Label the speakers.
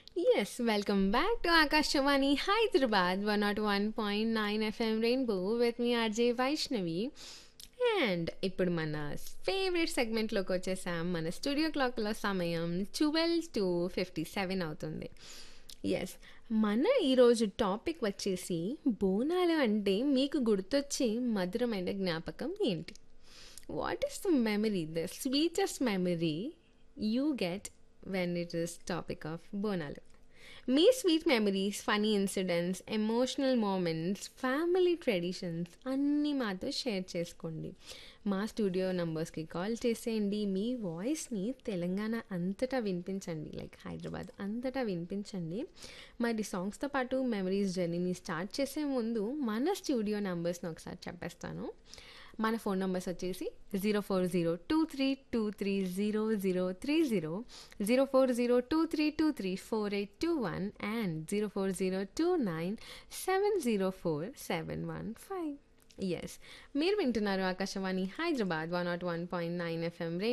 Speaker 1: Yes, welcome back to Akashawani Hyderabad 101.9 FM Rainbow with me RJ Vaishnavi. And ఇప్పుడు మన favourite సెగ్మెంట్లోకి వచ్చేసాం మన స్టూడియో క్లాక్లో సమయం ట్వెల్వ్ టు ఫిఫ్టీ సెవెన్ అవుతుంది ఎస్ మన ఈరోజు టాపిక్ వచ్చేసి బోనాలు అంటే మీకు గుర్తొచ్చే మధురమైన జ్ఞాపకం ఏంటి what is the memory the sweetest memory you get when it is topic of Bonalu మీ sweet memories funny incidents emotional moments family traditions అన్నీ మాతో షేర్ చేసుకోండి మా స్టూడియో నంబర్స్కి కాల్ చేసేయండి మీ వాయిస్ని తెలంగాణ అంతటా వినిపించండి లైక్ హైదరాబాద్ అంతటా వినిపించండి మరి సాంగ్స్తో పాటు మెమరీస్ జర్నీని స్టార్ట్ చేసే ముందు మన స్టూడియో నంబర్స్ని ఒకసారి చెప్పేస్తాను మన ఫోన్ నెంబర్స్ వచ్చేసి zero four zero two three two three zero zero three zero zero four zero two three two three four eight two one and zero four zero two nine seven zero four seven one five yes మీరు వింటున్నారు Akashvani Hyderabad one nought one point nine FM